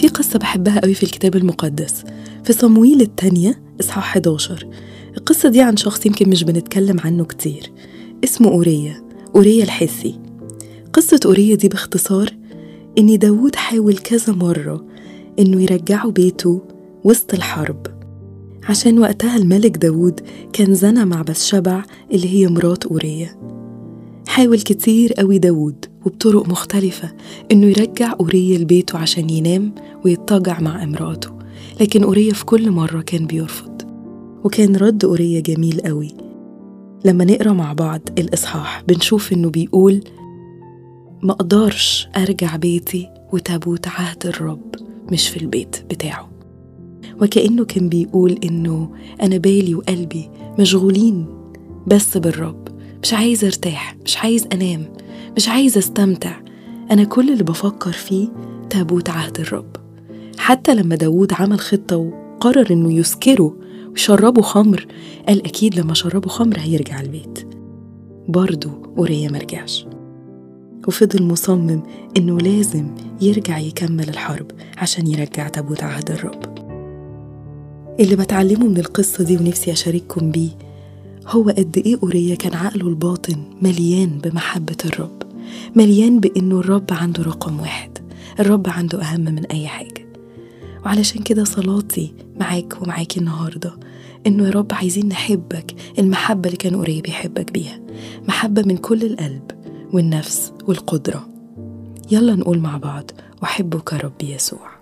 في قصة بحبها قوي في الكتاب المقدس في صمويل الثانية إصحاح 11 القصة دي عن شخص يمكن مش بنتكلم عنه كتير اسمه أورية أورية الحسي قصة أورية دي باختصار إن داود حاول كذا مرة إنه يرجعه بيته وسط الحرب عشان وقتها الملك داود كان زنى مع بسشبع اللي هي مرات أورية حاول كتير قوي داود وبطرق مختلفة إنه يرجع أورية لبيته عشان ينام ويتجع مع امراته لكن أورية في كل مرة كان بيرفض وكان رد أورية جميل قوي لما نقرا مع بعض الإصحاح بنشوف إنه بيقول ما أقدرش أرجع بيتي وتابوت عهد الرب مش في البيت بتاعه وكأنه كان بيقول إنه أنا بالي وقلبي مشغولين بس بالرب مش عايز ارتاح مش عايز أنام مش عايز استمتع أنا كل اللي بفكر فيه تابوت عهد الرب حتى لما داود عمل خطة وقرر إنه يسكره ويشربوا خمر قال أكيد لما شربوا خمر هيرجع البيت برضه أوريا مرجعش وفضل مصمم إنه لازم يرجع يكمل الحرب عشان يرجع تابوت عهد الرب اللي بتعلمه من القصة دي ونفسي أشارككم بيه هو قد إيه أوريا كان عقله الباطن مليان بمحبة الرب مليان بإنه الرب عنده رقم واحد الرب عنده أهم من أي حاجة وعلشان كده صلاتي معاك ومعاكي النهاردة إنه يا رب عايزين نحبك المحبة اللي كان أوريا بيحبك بيها محبة من كل القلب والنفس والقدرة يلا نقول مع بعض أحبك ربي يسوع